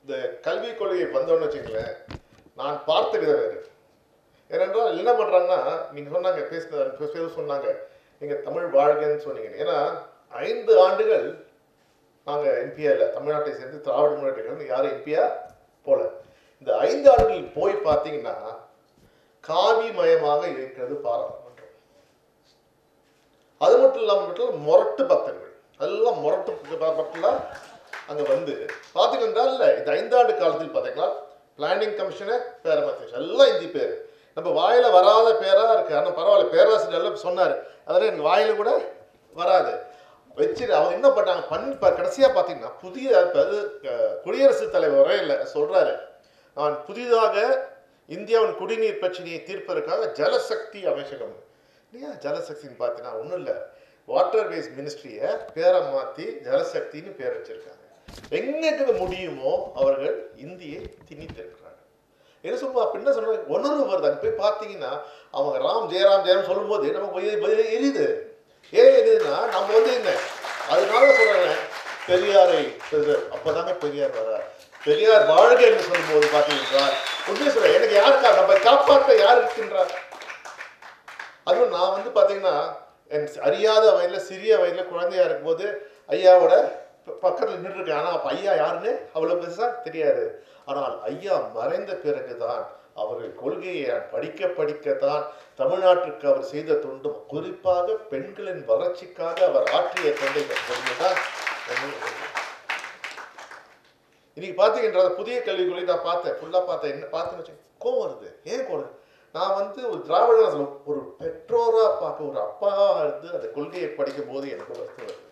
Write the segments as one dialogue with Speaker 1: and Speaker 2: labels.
Speaker 1: இந்த கல்விக் கொள்கை வந்தோன்னு வச்சுங்களேன் நான் பார்த்த விதம் வேறு ஏனென்றால் என்ன பண்ணுறாங்கன்னா நீங்கள் சொன்னாங்க பேசின பேச சொன்னாங்க நீங்கள் தமிழ் வாழ்கன்னு சொன்னீங்க ஏன்னா ஐந்து ஆண்டுகள் நாங்கள் எம்பியா இல்லை தமிழ்நாட்டை சேர்ந்து திராவிட முன்னேற்ற கழகம் யாரும் எம்பியா போல இந்த ஐந்து ஆண்டுகள் போய் பார்த்தீங்கன்னா காவி மயமாக இருக்கிறது பாராளுமன்றம் அது மட்டும் இல்லாமல் மட்டும் முரட்டு பக்தர்கள் எல்லாம் முரட்டு பக்தர்களாக அங்கே வந்து பார்த்தீங்கன்னா இல்லை இந்த ஐந்தாண்டு காலத்தில் பார்த்தீங்கன்னா பிளானிங் கமிஷனை பேரமத்தேஷ் எல்லாம் இந்தி பேர் நம்ம வாயில வராத பேரா இருக்கு ஆனால் பரவாயில்ல பேராசிரியர் எல்லாம் சொன்னார் அதெல்லாம் எனக்கு வாயில கூட வராது வச்சு அவங்க என்ன பண்ணாங்க பண்ணி இப்போ கடைசியாக பார்த்தீங்கன்னா புதிய அது அஹ், குடியரசுத் தலைவர் இல்லை சொல்றாரு நான் புதிதாக இந்தியாவின் குடிநீர் பிரச்சனையை தீர்ப்பதற்காக ஜலசக்தி அமைச்சகம் இல்லையா ஜலசக்தின்னு பார்த்தீங்கன்னா ஒன்றும் இல்லை வாட்டர் வேஸ் மினிஸ்ட்ரியை பேரை மாற்றி ஜலசக்தின்னு பேர் வச்சிருக்காங்க எங்கிட்டு முடியுமோ அவர்கள் இந்தியை திணித்திருக்கிறாங்க என்ன சொல்லுவா அப்ப என்ன சொல்றாங்க உணர்வு வருது அங்க போய் பார்த்தீங்கன்னா அவங்க ராம் ஜெயராம் ஜெயராம் சொல்லும்போது நமக்கு எரி- எரி- எரியுது ஏன் எரியுதுன்னா நம்ம வந்து என்ன அதனால சொல்றாங்க பெரியாரை பெரு- அப்பதாங்க பெரியார் வர்றார் பெரியார் வாழ்க என்று சொல்லும்போது பார்த்தீங்கன்னா உண்மையை சொல்றேன் எனக்கு யாருக்கா நம்ம காப்பாற்ற யார் இருக்கின்றார் அதுவும் நான் வந்து பார்த்தீங்கன்னா என் அறியாத வயதில் சிறிய வயதில் குழந்தையா இருக்கும்போது ஐயாவோட ப- பக்கத்துல நின்றுருக்கேன் ஆனால் அப்போ ஐயா யாருன்னு அவ்வளோ பெருசா தெரியாது ஆனால் ஐயா மறைந்த பிறகுதான் அவர்கள் கொள்கையை நான் படிக்க படிக்கத்தான் தமிழ்நாட்டிற்கு அவர் செய்த தொண்டும் குறிப்பாக பெண்களின் வளர்ச்சிக்காக அவர் ஆற்றிய தொண்டை தான் இன்னைக்கு பார்த்தீங்கன்ற அந்த புதிய கல்விக் கொள்கை நான் பார்த்தேன் ஃபுல்லாக பார்த்தேன் என்ன பார்த்தேன்னு வச்சு கோவம் வருது ஏன் கோவம் வருது? நான் வந்து ஒரு திராவிட அரசுல ஒரு பெற்றோரா பார்க்க ஒரு அப்பாவா இருந்து அந்த கொள்கையை படிக்கும் போது எனக்கு வருத்தம் வருது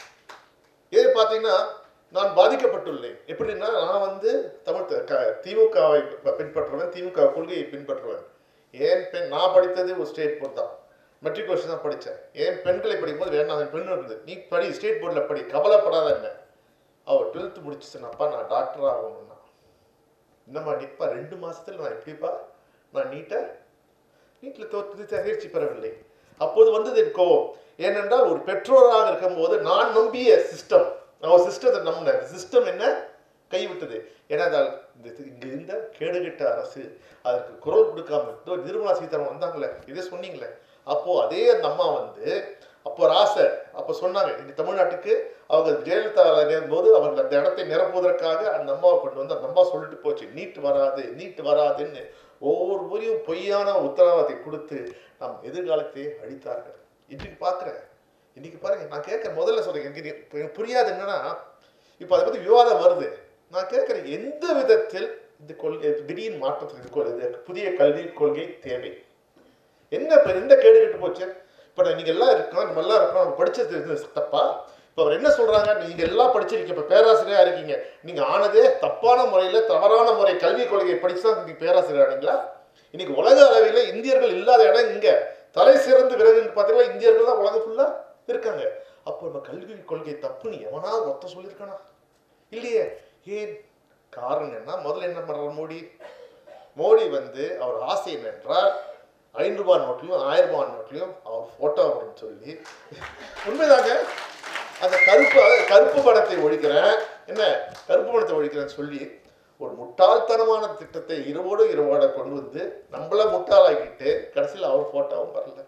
Speaker 1: ஏன் பார்த்தீங்கன்னா நான் பாதிக்கப்பட்டுள்ளேன் எப்படின்னா நான் வந்து தமிழ் த- க- திமுகவை ப- பின்பற்றுவேன் திமுக கொள்கையை பின்பற்றுவேன் ஏன் பெண் நான் படித்தது ஒரு ஸ்டேட் போர்ட் தான் மெட்ரிகுலேஷன் தான் படித்தேன் ஏன் பெண்களை படிக்கும்போது வேணாம் அந்த பெண் இருந்தது நீ படி ஸ்டேட் போர்டில் படி கவலைப்படாத என்ன அவள் டுவெல்த்து முடிச்சுச்சுனாப்பா நான் டாக்டர் ஆகணும்னா என்னம்மா நிப்பா ரெண்டு மாசத்துல நான் எப்படிப்பா நான் நீட்டை நீட்டில் தோற்று தேர்ச்சி பெறவில்லை அப்போது வந்தது என் கோவம் ஏனென்றால் ஒரு பெற்றோராக இருக்கும்போது நான் நம்பிய சிஸ்டம் நான் ஒரு சிஸ்டத்தை நம்பினேன் சிஸ்டம் என்ன கைவிட்டது ஏனென்றால் இந்த இங்க இருந்த கேடுகெட்ட அரசு அதற்கு குரல் கொடுக்காம இதோ நிர்மலா சீதாராமன் வந்தாங்களே இதே சொன்னீங்களே அப்போ அதே அந்த அம்மா வந்து அப்போ ஒரு ஆசை அப்போ சொன்னாங்க இந்த தமிழ்நாட்டுக்கு அவங்க ஜெயலலிதா போது அவங்க அந்த இடத்தை நிரப்புவதற்காக அந்த அம்மாவை கொண்டு வந்து அந்த அம்மா சொல்லிட்டு போச்சு நீட் வராது நீட் வராதுன்னு ஒவ்வொரு முறையும் பொய்யான உத்தரவாதத்தை கொடுத்து நம் எதிர்காலத்தை அழித்தார்கள் இன்னைக்கு பார்க்குறேன் இன்னைக்கு பாருங்க நான் கேட்க முதல்ல சொல்றேன் எனக்கு இது எனக்கு புரியாது என்னன்னா இப்போ அதை பத்தி விவாதம் வருது நான் கேட்குறேன் எந்த விதத்தில் இந்த கொள்கை திடீர் மாற்றத்துக்கு கொள்- இது புதிய கல்வி கொள்கை தேவை என்ன இப்போ எந்த கேடு கெட்டு போச்சு இப்போ நீங்க எல்லாம் இருக்கோம் நம்ம எல்லாம் இருக்கோம் நம்ம படிச்சது இது தப்பா இப்போ அவர் என்ன சொல்றாங்க நீங்க எல்லாம் படிச்சிருக்கீங்க இப்போ பேராசிரியரா இருக்கீங்க நீங்க ஆனதே தப்பான முறையில தவறான முறை கல்விக் கொள்கையை படிச்சு தான் நீங்க பேராசிரியர் ஆனீங்களா இன்னைக்கு உலக அளவில் இந்தியர்கள் இல்லாத இடம் இங்க தலை சிறந்து விலகுன்னு பார்த்தீங்கன்னா இந்தியர்கள் தான் உலகம் ஃபுல்லா இருக்காங்க அப்போ நம்ம கல்வி கொள்கை தப்புன்னு எவனாவது ஒருத்தன் சொல்லியிருக்கானா இல்லையே ஏன் காரணம் என்ன முதல்ல என்ன பண்றாரு மோடி மோடி வந்து அவர் ஆசை என்னென்றால் ஐநூறு ரூபாய் நோட்லையும் ஆயிரம் ரூபாய் நோட்லையும் அவர் போட்டோ அப்படின்னு சொல்லி உண்மைதாங்க அந்த கருப்பு அதாவது கருப்பு பணத்தை ஒழிக்கிறேன் என்ன கருப்பு பணத்தை ஒழிக்கிறேன்னு சொல்லி ஒரு முட்டாள்தனமான திட்டத்தை இரவோடு இரவோட கொண்டு வந்து நம்மள முட்டாளாக்கிட்டு கடைசியில் அவர் போட்டோவும் வரல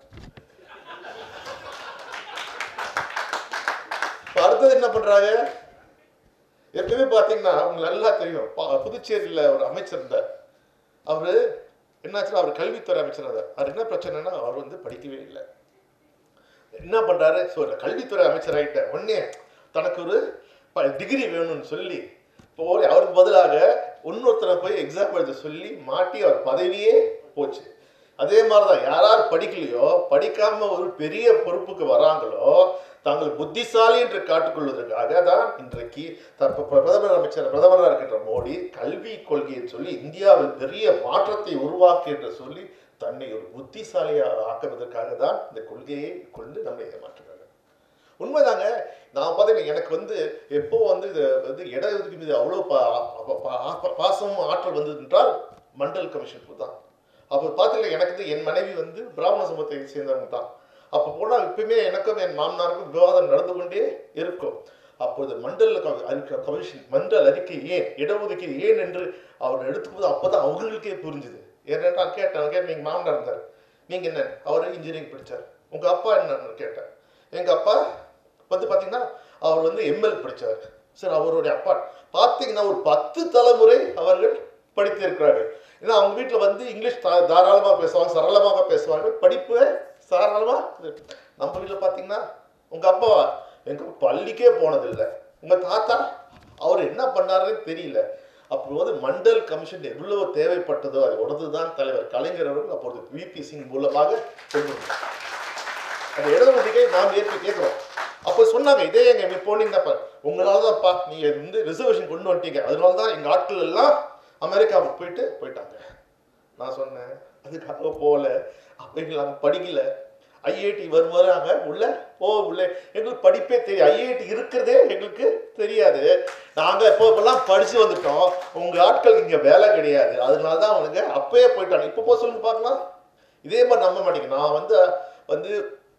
Speaker 1: இப்ப அடுத்தது என்ன பண்றாங்க ஏற்கனவே பார்த்தீங்கன்னா உங்களுக்கு நல்லா தெரியும் பா- புதுச்சேரியில ஒரு அமைச்சர் இருந்தார் அவரு என்னாச்சுன்னா அவர் கல்வித்துறை அமைச்சர் இருந்தார் அவர் என்ன பிரச்சனைனா அவர் வந்து படிக்கவே இல்லை என்ன பண்றாரு ஸோ கல்வித்துறை அமைச்சர் ஆகிட்ட உடனே தனக்கு ஒரு டிகிரி வேணும்னு சொல்லி போய் அவருக்கு பதிலாக இன்னொருத்தரை போய் எக்ஸாம் எழுத சொல்லி மாட்டி அவர் பதவியே போச்சு அதே மாதிரி தான் யார் யார் படிக்கலையோ படிக்காம ஒரு பெரிய பொறுப்புக்கு வராங்களோ தாங்கள் புத்திசாலி என்று காட்டிக்கொள்வதற்காக தான் இன்றைக்கு த- ப- பிரதமர் அமைச்சர் பிரதமராக இருக்கின்ற மோடி கல்வி கொள்கையை சொல்லி இந்தியாவில் பெரிய மாற்றத்தை உருவாக்கு என்று சொல்லி தன்னை ஒரு புத்திசாலியாக ஆக்குவதற்காக தான் இந்த கொள்கையை கொண்டு நம்மை ஏமாற்றுறாங்க உண்மைதாங்க நான் பார்த்தீங்கன்னா எனக்கு வந்து எப்போ வந்து இது வந்து இட ஒதுக்கீடு மீது அவ்வளோ பா பா- பா- பாசமும் ஆற்றல் வந்தது என்றால் மண்டல் கமிஷன் தான் அப்போ பார்த்தீங்கன்னா எனக்கு வந்து என் மனைவி வந்து பிராமண சமூகத்தை சேர்ந்தவங்க தான் அப்போ போனால் எப்பயுமே எனக்கும் என் மாமனாருக்கும் விவாதம் நடந்து கொண்டே இருக்கும் அப்போது மண்டல் க- அறிக்கை- கமிஷன் மண்டல் அறிக்கை ஏன் இடஒதுக்கீடு ஏன் என்று அவர் எடுத்துக்கும்போது அப்பதான் அவங்களுக்கே புரிஞ்சுது ஏனென்றால் கேட்டேன் கேட்டேன் நீங்க மாமனார் இருந்தார் நீங்க என்ன அவர் இன்ஜினியரிங் படிச்சார் உங்க அப்பா என்னன்னு கேட்டேன் எங்க அப்பா வந்து பாத்தீங்கன்னா அவர் வந்து எம்எல் படிச்சார் சரி அவருடைய அப்பா பார்த்தீங்கன்னா ஒரு பத்து தலைமுறை அவர்கள் படித்திருக்கிறார்கள் ஏன்னா அவங்க வீட்டில் வந்து இங்கிலீஷ் தா- தாராளமாக பேசுவாங்க சரளமாக பேசுவாங்க படிப்பு தாராளமாக நம்ம வீட்டில் பார்த்தீங்கன்னா உங்கள் அப்பா எங்க பள்ளிக்கே போனதில்லை உங்கள் தாத்தா அவர் என்ன பண்ணாருன்னு தெரியல அப்போது மண்டல் கமிஷன் எவ்வளவு தேவைப்பட்டதோ அது உடனே தான் தலைவர் கலைஞர் அவர்கள் அப்பொழுது விபி சிங் மூலமாக கொண்டு வந்தார் அந்த இடஒதுக்கை நாம் ஏற்று கேட்குறோம் அப்போ சொன்னாங்க இதே எங்க நீ போனீங்கன்னாப்பா உங்களால தான்ப்பா நீங்க வந்து ரிசர்வேஷன் கொண்டு வந்துட்டீங்க அதனால தான் எங்க ஆட்கள் எல்லாம் அமெரிக்காவுக்கு போயிட்டு போயிட்டாங்க நான் சொன்னேன் அதுக்காக போகல அப்படிங்களா படிக்கல ஐஐடி வருவாங்க உள்ள போ உள்ள எங்களுக்கு படிப்பே தெரியும் ஐஐடி இருக்கிறதே எங்களுக்கு தெரியாது நாங்க இப்போ இப்பெல்லாம் படிச்சு வந்துட்டோம் உங்க ஆட்கள் இங்க வேலை கிடையாது அதனால தான் அவனுங்க அப்பயே போயிட்டாங்க இப்போ போக சொல்லுங்க பார்க்கலாம் இதே மாதிரி நம்ப மாட்டீங்க நான் வந்து வந்து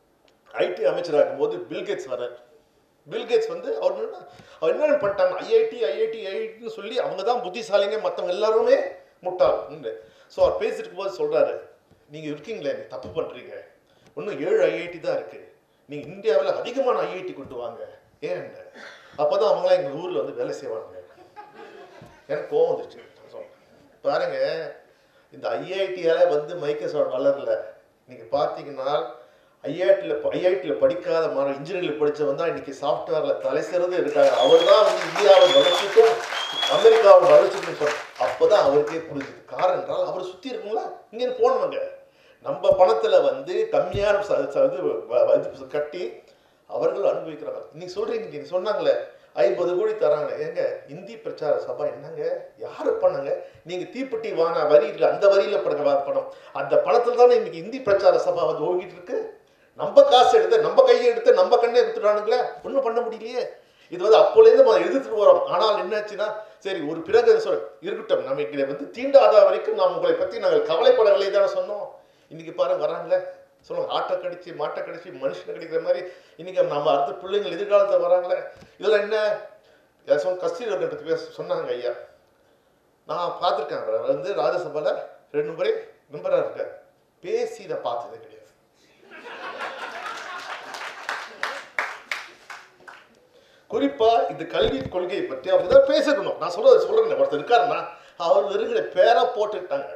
Speaker 1: ஐடி அமைச்சராக இருக்கும்போது பில்கேட்ஸ் வர்றார் பில்கேட்ஸ் வந்து அவர் என்ன அவர் என்ன பண்ணிட்டாங்க ஐஐடி ஐஐடி ஐஐடின்னு சொல்லி அவங்க தான் புத்திசாலிங்க மற்றவங்க எல்லாருமே முட்டாள் ஸோ அவர் பேசிட்டு இருக்கும்போது சொல்றாரு நீங்க இருக்கீங்களே நீ தப்பு பண்றீங்க இன்னும் ஏழு ஐஐடி தான் இருக்கு நீங்க இந்தியாவில் அதிகமான ஐஐடி கொண்டு வாங்க ஏன் அப்பதான் அவங்களாம் எங்க ஊர்ல வந்து வேலை செய்வாங்க எனக்கு கோவம் வந்துச்சு நான் சொன்னேன். பாருங்க இந்த ஐஐடியால வந்து மைக்ரோசாஃப்ட் வளரல நீங்க பாத்தீங்கன்னா ஐஐடியில் ஐஐடியில் படிக்காத மாணவ இன்ஜினியரிங் படிச்சவன் தான் இன்னைக்கு சாஃப்ட்வேர்ல தலை சிறந்து இருக்காங்க அவர் தான் வந்து இந்தியாவின் வளர்ச்சிக்கும் அமெரிக்காவின் வளர்ச்சிக்கும் சொல் அப்போதான் அவருக்கே புரிஞ்சுது காரணம் என்றால் அவர் சுத்தி இருக்குங்களா இங்கே போனவங்க நம்ம பணத்துல வந்து கம்மியான ச- ச- இது வ- வ- இது கட்டி அவர்கள் அனுபவிக்கிறாங்க நீங்க சொல்றீங்க நீங்க சொன்னாங்களே ஐம்பது கோடி தராங்க ஏங்க இந்தி பிரச்சார சபா என்னங்க யாரு பண்ணாங்க நீங்க தீப்பெட்டி வாங்க வரி இல்ல அந்த வரியில படுற பணம் அந்த பணத்துல தானே இன்னைக்கு இந்தி பிரச்சார சபா வந்து ஓடிட்டு இருக்கு நம்ம காசு எடுத்து நம்ம கையை எடுத்து நம்ம கண்ணை எடுத்துட்டானுங்களே ஒண்ணும் பண்ண முடியலையே இது வந்து அப்போலேருந்து நம்ம எதிர்த்துட்டு வரோம் ஆனால் என்னாச்சுன்னா சரி ஒரு பிறகு சொல் இருக்கட்டும் நம்ம இங்கே வந்து தீண்டாத வரைக்கும் நாம் உங்களை பத்தி நாங்கள் கவலைப்படவில்லை தானே சொன்னோம் இன்னைக்கு பாருங்க வராங்களே சொல்லுவாங்க ஆட்டை கடிச்சு மாட்டை கடிச்சு மனுஷனை கடிக்கிற மாதிரி இன்னைக்கு நம்ம அடுத்த பிள்ளைங்கள் எதிர்காலத்தில் வராங்களே இதெல்லாம் என்ன யார் சொன்ன கஸ்தூரி பற்றி பேச சொன்னாங்க ஐயா நான் பார்த்துருக்கேன் அவரை வந்து ராஜ்யசபால ரெண்டு முறை மெம்பராக இருக்கார் பேசி நான் பார்த்ததே கிடையாது குறிப்பா இந்த கல்வி கொள்கையை பற்றி அவர் தான் பேசணும் நான் சொல்றது சொல்றேன் ஒருத்தர் இருக்காருன்னா அவர் இருக்கிற பேரை போட்டுக்கிட்டாங்க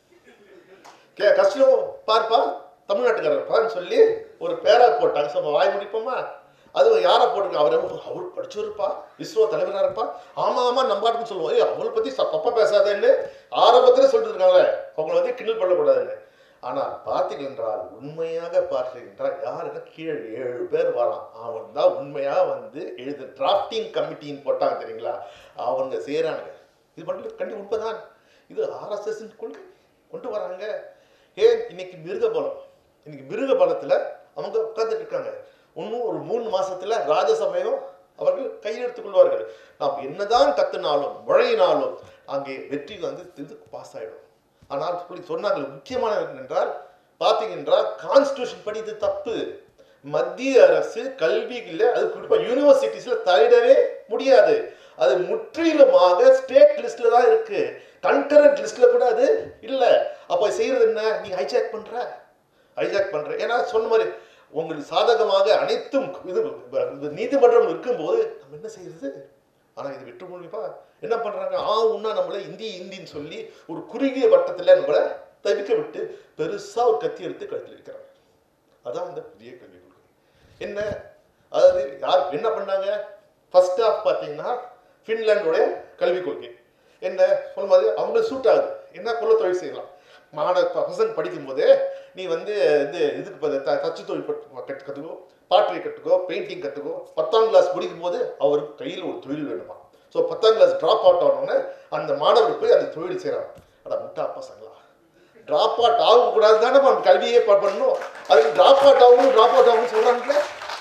Speaker 1: கே கஷ்டம் பார்ப்பா தமிழ்நாட்டுக்காரர் பான்னு சொல்லி ஒரு பேரா போட்டாங்க ஸோ நம்ம வாய் முடிப்போமா அது யாரை போட்டிருக்க அவர் அவர் படிச்சிருப்பா இஸ்ரோ தலைவராக இருப்பா ஆமா ஆமா நம்பாட்டுன்னு சொல்லுவோம் ஏய் அவளை பத்தி ச- தப்பா பேசாதேன்னு ஆரம்பத்துல சொல்லிட்டு இருக்காங்களே அவங்கள வந்து கிண்டல் பண்ணக்கூடாதுன்னு ஆனால் பார்த்தீர்கள் என்றால் உண்மையாக பார்த்தீர்கள் என்றால் யாருன்னா கீழே ஏழு பேர் வரான் அவன் தான் உண்மையா வந்து எழுது டிராஃப்டிங் கமிட்டின்னு போட்டாங்க தெரியுங்களா அவங்க செய்கிறானுங்க இது மட்டும் கண்டி உண்மைதான் இது ஆர்எஸ்எஸ் கொள்கை கொண்டு வராங்க ஏன் இன்னைக்கு மிருக பலம் இன்னைக்கு மிருக பலத்துல அவங்க உட்கார்ந்துட்டு இருக்காங்க இன்னும் ஒரு மூணு மாசத்துல ராஜசபையும் அவர்கள் கையெழுத்துக் கொள்வார்கள் நாம் என்னதான் கத்துனாலும் முழையினாலும் அங்கே வெற்றி வந்து இது பாஸ் ஆயிடும் ஆனால் இப்படி சொன்னாங்க முக்கியமானது என்றால் பார்த்தீங்க என்றால் கான்ஸ்டியூஷன் படி இது தப்பு மத்திய அரசு கல்வியில் அது குறிப்பா யூனிவர்சிட்டிஸ்ல தலையிடவே முடியாது அது முற்றிலுமாக ஸ்டேட் லிஸ்ட்ல தான் இருக்கு கன்கரண்ட் லிஸ்ட்ல கூட அது இல்ல அப்ப செய்யறது என்ன நீ ஹைஜாக் பண்ற ஹைஜாக் பண்ற ஏன்னா சொன்ன மாதிரி உங்களுக்கு சாதகமாக அனைத்தும் இது இது நீதிமன்றம் இருக்கும்போது நம்ம என்ன செய்யறது ஆனா இது விட்டு முடிப்பா என்ன பண்றாங்க ஆ உன்னா நம்மள இந்தி இந்தின்னு சொல்லி ஒரு குறுகிய வட்டத்துல நம்மள தவிக்க விட்டு பெருசா ஒரு கத்தி எடுத்து கழுத்தில் வைக்கிறாங்க அதான் இந்த புதிய கல்விக் கொள்கை என்ன அதாவது யார் என்ன பண்ணாங்க ஃபர்ஸ்ட் ஆஃப் பார்த்தீங்கன்னா ஃபின்லாண்டோடைய கல்விக் கொள்கை என்ன சொல்லும் போது அவங்களுக்கு சூட் ஆகுது என்ன குல தொழில் செய்யலாம் மாணவ ப- பசங்க படிக்கும்போதே நீ வந்து இது இதுக்கு ப- த- தச்சு தொழில் பட்டு- கற்று கற்றுக்கோ பாட்டரி கற்றுக்கோ பெயிண்டிங் கற்றுக்கோ பத்தாம் கிளாஸ் படிக்கும்போது அவருக்கு கையில் ஒரு தொழில் வேணுமா ஸோ பத்தாம் கிளாஸ் ட்ராப் அவுட் ஆனோடனே அந்த மாணவர் போய் அந்த தொழில் செய்கிறான் அட முட்டா பசங்களா ட்ராப் அவுட் ஆகக்கூடாது தானே நம்ம கல்வியே ப- பண்ணணும் அதுக்கு ட்ராப் அவுட் ஆகணும் ட்ராப் அவுட் ஆகணும்னு சொல்கிறாங்களே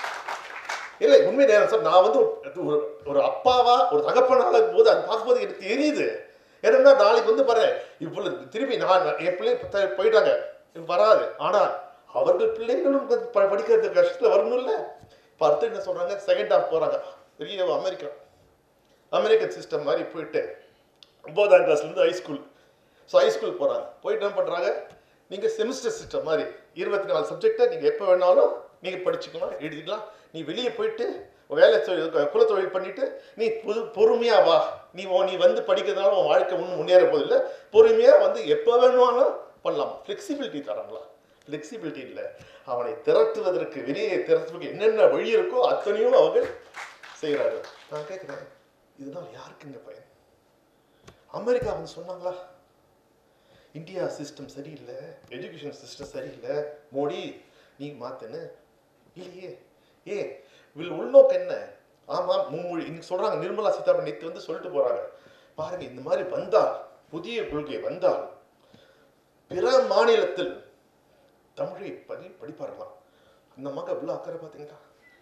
Speaker 1: இல்லை உண்மை நேரம் சார் நான் வந்து ஒரு- ஒரு ஒரு அப்பாவா ஒரு தகப்பனால போது அது பார்க்கும்போது எனக்கு தெரியுது ஏன்னா நாளைக்கு வந்து பாரு இவ்வளவு திருப்பி நான் என் பிள்ளை பத்த- போயிட்டாங்க இது வராது ஆனால் அவர்கள் பிள்ளைகளும் வந்து ப- படிக்கிறது கஷ்டத்தில் வரணும்ல இப்போ அடுத்து என்ன சொல்றாங்க செகண்ட் ஹாஃப் போறாங்க பெரிய அமெரிக்கா அமெரிக்கன் சிஸ்டம் மாதிரி போயிட்டு ஒன்பதாம் கிளாஸ்லேருந்து ஹைஸ்கூல் ஸோ ஹைஸ்கூல் போகிறாங்க போயிட்டு என்ன பண்ணுறாங்க நீங்கள் செமிஸ்டர் சிஸ்டம் மாதிரி இருபத்தி நாலு சப்ஜெக்டை நீங்கள் எப்போ வேணாலும் நீங்கள் படிச்சுக்கலாம் எழுதிக்கலாம் நீ வெளியே போயிட்டு வேலை தொழில் குலத்தொழில் பண்ணிட்டு நீ புது பொறுமையாக வா நீ உன் நீ வந்து படிக்கிறதுனால உன் வாழ்க்கை ஒன்றும் முன்னேற போதில்லை பொறுமையாக வந்து எப்போ வேணுமானாலும் பண்ணலாம் ஃப்ளெக்சிபிலிட்டி தராங்களா ஃப்ளெக்சிபிலிட்டி இல்லை அவனை திரட்டுவதற்கு வெளியே திரட்டுவதற்கு என்னென்ன வழி இருக்கோ அத்தனையும் அவங்க செய்கிறார்கள் நான் கேட்குறேன் இதனால் யாருக்குங்க பயன் அமெரிக்கா வந்து சொன்னாங்களா இந்தியா சிஸ்டம் சரியில்லை எஜுகேஷன் சிஸ்டம் சரியில்லை மோடி நீ மாத்துன்னு இல்லையே ஏ வில் உள்நோக்கு என்ன ஆமாம் மும்மொழி இன்னைக்கு சொல்றாங்க நிர்மலா சீதாராமன் நேற்று வந்து சொல்லிட்டு போறாங்க பாருங்க இந்த மாதிரி வந்தால் புதிய கொள்கை வந்தால் பிற மாநிலத்தில் தமிழை படி படிப்பார்களாம் அந்த மக இவ்வளோ அக்கறை பார்த்தீங்களா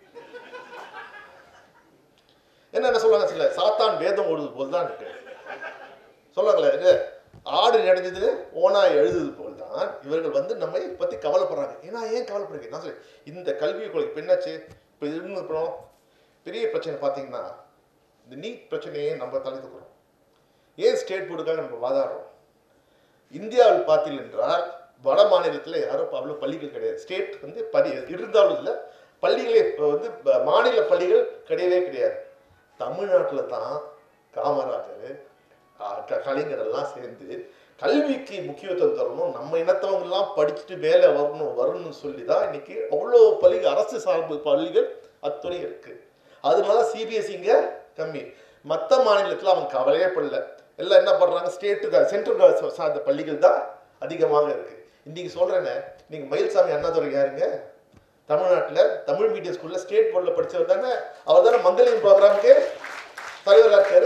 Speaker 1: என்ன என்ன சொல்லுவாங்க சில சாத்தான் வேதம் ஓடுது போல் தான் இருக்கு சொல்லுவாங்களே இது ஆடு நடந்தது ஓனா எழுதுது போல் தான் இவர்கள் வந்து நம்மை பற்றி கவலைப்படுறாங்க ஏன்னா ஏன் கவலைப்படுறீங்க நான் சொல்லி இந்த கல்வி கொள்கை இப்போ என்னாச்சு இப்போ இருந்து அப்புறம் பெரிய பிரச்சனை பார்த்தீங்கன்னா இந்த நீட் பிரச்சனையை நம்ம தலை தூக்குறோம் ஏன் ஸ்டேட் போர்டுக்காக நம்ம வாதாடுறோம் இந்தியாவில் பார்த்தீர்கள் என்றால் வட மாநிலத்தில் யாரும் இப்ப அவ்வளோ பள்ளிகள் கிடையாது ஸ்டேட் வந்து பள்ளி இருந்தாலும் இல்லை பள்ளிகளே இப்போ வந்து ப- மாநில பள்ளிகள் கிடையவே கிடையாது தமிழ்நாட்டில் தான் காமராஜர் ஆ, க- கலைஞர் எல்லாம் சேர்ந்து கல்விக்கு முக்கியத்துவம் தரணும் நம்ம இனத்தவங்க எல்லாம் படிச்சுட்டு மேலே வரணும் வரணும்னு சொல்லி தான் இன்னைக்கு அவ்வளோ பள்ளிகள் அரசு சார்பு பள்ளிகள் அத்துறை இருக்கு அதனால சிபிஎஸ்சிங்க கம்மி மற்ற மாநிலத்தில் அவங்க கவலையே படல எல்லாம் என்ன பண்றாங்க ஸ்டேட்டு சென்ட்ரல் சார்ந்த பள்ளிகள் தான் அதிகமாக இருக்கு இன்னைக்கு சொல்றேனே நீங்க மயில்சாமி அண்ணாதுரை யாருங்க தமிழ்நாட்டில் தமிழ் மீடியம் ஸ்கூல்ல ஸ்டேட் போர்டில் படிச்சவர் தானே அவர் தானே மங்கலின் ப்ரோக்ராமுக்கு தலைவராக இருக்காரு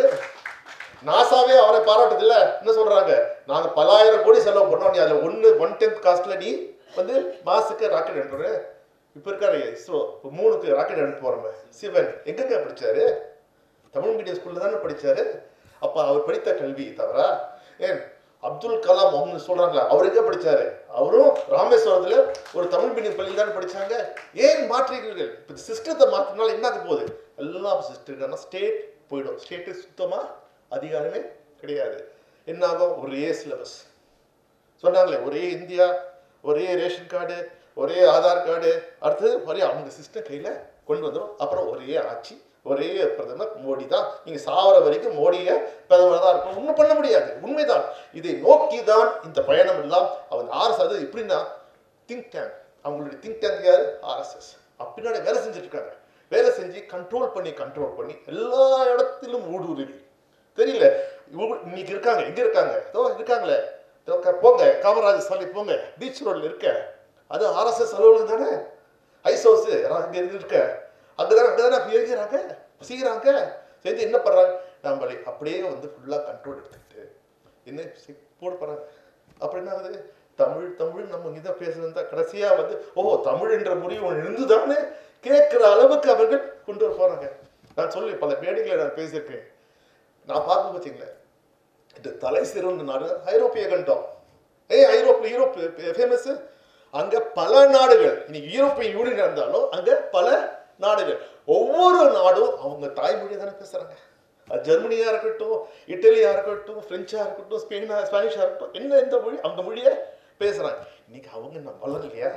Speaker 1: நாசாவே அவரை பாராட்டுதில்ல என்ன சொல்றாங்க நாங்க பலாயிரம் கோடி செலவு பண்ணோம் நீ அதுல ஒன்னு ஒன் டென்த் காஸ்ட்ல நீ வந்து மாசுக்கு ராக்கெட் அனுப்புற இப்ப இருக்காரு இஸ்ரோ இப்போ மூணுக்கு ராக்கெட் அனுப்ப போறோமே சிவன் எங்கங்க படிச்சாரு தமிழ் மீடியம் ஸ்கூல்ல தானே படிச்சாரு அப்ப அவர் படித்த கல்வி தவிர ஏன் அப்துல் கலாம் அவங்க சொல்றாங்களா அவர் எங்க படிச்சாரு அவரும் ராமேஸ்வரத்துல ஒரு தமிழ் மீடியம் பள்ளியில் தானே படிச்சாங்க ஏன் மாற்றீர்கள் இப்போ சிஸ்டத்தை மாற்றினால என்ன ஆக போகுது எல்லாம் சிஸ்டம் ஸ்டேட் போயிடும் ஸ்டேட்டு சுத்தமா அதிகாரமே கிடையாது என்ன ஆகும் ஒரே சிலபஸ் சொன்னாங்களே ஒரே இந்தியா ஒரே ரேஷன் கார்டு ஒரே ஆதார் கார்டு அடுத்தது ஒரே அவங்க சிஸ்டம் கையில் கொண்டு வந்துடும் அப்புறம் ஒரே ஆட்சி ஒரே பிரதமர் மோடி தான் நீங்கள் சாவர வரைக்கும் மோடியை பிரதமர் தான் இருக்கும் ஒன்றும் பண்ண முடியாது உண்மைதான் இதை நோக்கி தான் இந்த பயணம் எல்லாம் அவன் ஆர்எஸ் அது எப்படின்னா திங்க் டேங்க் அவங்களுடைய திங்க் டேங்க் யார் ஆர்எஸ்எஸ் பின்னாடி வேலை செஞ்சுட்டு இருக்காங்க வேலை செஞ்சு கண்ட்ரோல் பண்ணி கண்ட்ரோல் பண்ணி எல்லா இடத்திலும் ஊடுருவி தெரியல இவங்க இன்னைக்கு இருக்காங்க எங்க இருக்காங்க இதோ இருக்காங்களே இதோ க- போங்க காமராஜர் சாலை போங்க பீச் ரோட்ல இருக்க அது ஆர்எஸ்எஸ் அலுவலகம் தானே ஐஸ் ஹவுஸ் அங்க இருந்து இருக்க அங்கதானே அங்கதானே அப்ப எழுதுறாங்க செய்யறாங்க செஞ்சு என்ன பண்றாங்க நம்மளை அப்படியே வந்து ஃபுல்லா கண்ட்ரோல் எடுத்துக்கிட்டு என்ன செ- போட போறாங்க அப்புறம் என்ன ஆகுது தமிழ் தமிழ் நம்ம இதை பேசுறது தான் கடைசியா வந்து ஓ தமிழ் என்ற மொழி ஒன்று இருந்துதானே கேட்கிற அளவுக்கு அவர்கள் கொண்டு வர போறாங்க நான் சொல்லி பல மேடைகளை நான் பேசியிருக்கேன் நான் பார்க்க பார்த்தீங்களேன் இந்த தலை சிறந்த நாடு ஐரோப்பிய கண்டம் ஏய் ஐரோப்பிய யூரோப் ஃபேமஸ் அங்க பல நாடுகள் இன்னைக்கு யூரோப்பியன் யூனியன் இருந்தாலும் அங்க பல நாடுகள் ஒவ்வொரு நாடும் அவங்க தாய்மொழியை தானே பேசுறாங்க அது ஜெர்மனியா இருக்கட்டும் இட்டலியா இருக்கட்டும் பிரெஞ்சா இருக்கட்டும் ஸ்பெயினா ஸ்பானிஷா இருக்கட்டும் என்ன எந்த மொழி அந்த மொழியை பேசுறாங்க இன்னைக்கு அவங்க நம்ம வளரலையா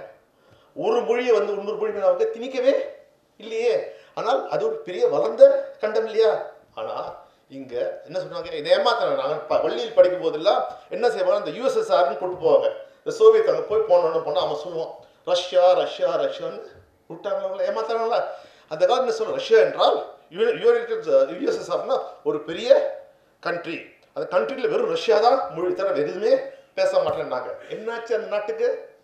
Speaker 1: ஒரு மொழியை வந்து இன்னொரு மொழி மேல அவங்க திணிக்கவே இல்லையே ஆனால் அது ஒரு பெரிய வளர்ந்த கண்டம் இல்லையா ஆனா இங்க என்ன சொன்னாங்க இதை ஏமாத்தினாங்க நாங்கள் ப- பள்ளியில் படிக்கும் போதெல்லாம் என்ன செய்வாங்க இந்த யூஎஸ்எஸ்ஆர்னு கொண்டு போவாங்க இந்த சோவியத் அங்கே போய் போனோன்னு போனால் அவன் சொல்லுவான் ரஷ்யா ரஷ்யா ரஷ்யான்னு விட்டாங்களா அவங்கள ஏமாத்தாங்களா அந்த காலம் என்ன சொல்ல ரஷ்யா என்றால் யுனைடெட் யூஎஸ்எஸ்ஆர்னா ஒரு பெரிய கண்ட்ரி அந்த கண்ட்ரியில் வெறும் ரஷ்யா தான் மொழி தவிர வேற எதுவுமே பேச மாட்டேன்னாங்க என்னாச்சு அந்த நாட்டுக்கு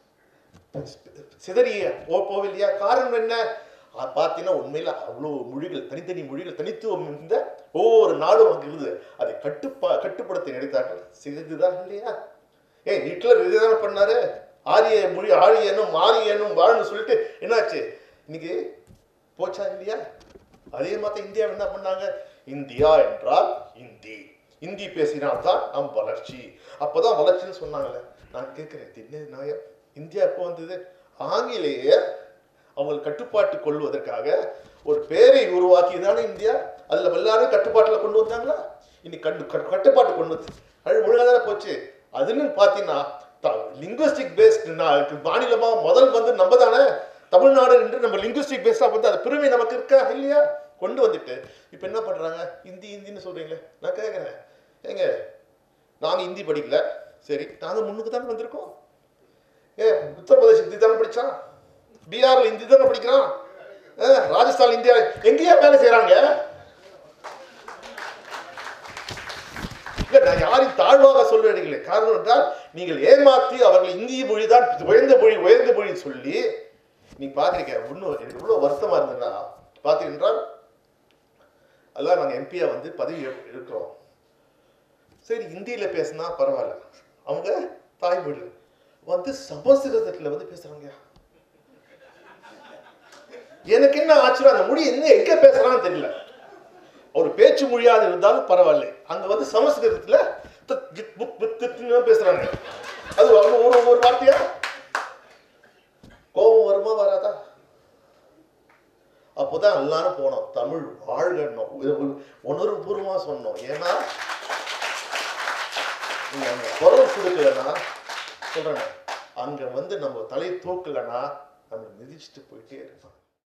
Speaker 1: சிதறிய போ போவில்லையா காரணம் என்ன அஹ் பார்த்தீங்கன்னா உண்மையில அவ்வளோ மொழிகள் தனித்தனி மொழிகள் தனித்துவம் இருந்த ஒவ்வொரு நாடும் அங்கே இருந்தது அதை கட்டுப்பா கட்டுப்படுத்த நினைத்தார்கள் சிதைதுதான் இல்லையா ஏய் ஹிட்லர் இதுதானே பண்ணாரு ஆரிய மொழி ஆழியனும் ஆரியனும் வாழ்னு சொல்லிட்டு என்னாச்சு இன்னைக்கு போச்சா இல்லையா அதே மாதிரி இந்தியா என்ன பண்ணாங்க இந்தியா என்றால் இந்தி இந்தி பேசினால்தான் நம் வளர்ச்சி அப்பதான் வளர்ச்சின்னு சொன்னாங்கல்ல நான் கேட்கிறேன் இது என்ன நியாயம் இந்தியா எப்போ வந்தது ஆங்கிலேயர் அவங்கள் கட்டுப்பாட்டு கொள்வதற்காக ஒரு பேரை உருவாக்கி தானே இந்தியா அதுல எல்லாரும் கட்டுப்பாட்டுல கொண்டு வந்தாங்களா இன்னைக்கு கட்டு கட்டு- கட்டுப்பாட்டு கொண்டு வந்து அது ஒழுங்கா தானே போச்சு அதுன்னு பார்த்தீங்கன்னா லிங்குவிஸ்டிக் பேஸ்ட் மாநிலமா முதல் வந்து நம்ம தானே தமிழ்நாடு என்று நம்ம லிங்குவிஸ்டிக் பேஸ்டா வந்து அது பெருமை நமக்கு இருக்கா இல்லையா கொண்டு வந்துட்டு இப்போ என்ன பண்றாங்க ஹிந்தி ஹிந்தின்னு சொல்றீங்களே நான் கேட்குறேன் ஏங்க நாங்க ஹிந்தி படிக்கல சரி நாங்க முன்னுக்கு தானே வந்திருக்கோம் ஏ உத்தரப்பிரதேஷ் ஹிந்தி தானே படிச்சான் பீகார்ல ஹிந்தி தானே படிக்கிறான் ஆ, ராஜஸ்தான் இந்தியா எங்கேயா வேலை செய்றாங்க இல்ல நான் யாரையும் தாழ்வாக சொல்றீங்களே காரணம் என்றால் நீங்கள் ஏமாற்றி அவர்கள் இந்திய மொழி தான் உயர்ந்த மொழி உயர்ந்த மொழி சொல்லி நீ பாக்குறீங்க இன்னும் எனக்கு இவ்வளவு வருத்தமா இருந்ததுன்னா பார்த்தீங்கன்றால் அதெல்லாம் நாங்கள் எம்பியா வந்து பதவி எ- இருக்கிறோம் சரி ஹிந்தியில பேசினா பரவாயில்ல அவங்க தாய்மொழி வந்து சமஸ்கிருதத்துல வந்து பேசுறாங்க எனக்கு என்ன ஆச்சரியம் அந்த மொழி என்ன எங்க பேசுறான்னு தெரியல ஒரு பேச்சு மொழியாக இருந்தாலும் பரவாயில்லை அங்க வந்து சமஸ்கிருதத்துல தத் ஜித் புத் புத் தித்னு பேசுறாங்க அது அவங்க ஒரு ஒரு வார்த்தையா கோபம் வருமா வராதா அப்போதான் எல்லாரும் போனோம் தமிழ் வாழ்கணும் உணர்வுபூர்வமா சொன்னோம் ஏன்னா நீங்க அங்க குரல் கொடுக்கலன்னா சொல்றேன் அங்க வந்து நம்ம தலை தூக்கலன்னா நம்ம மிதிச்சுட்டு போயிட்டே இருப்போம்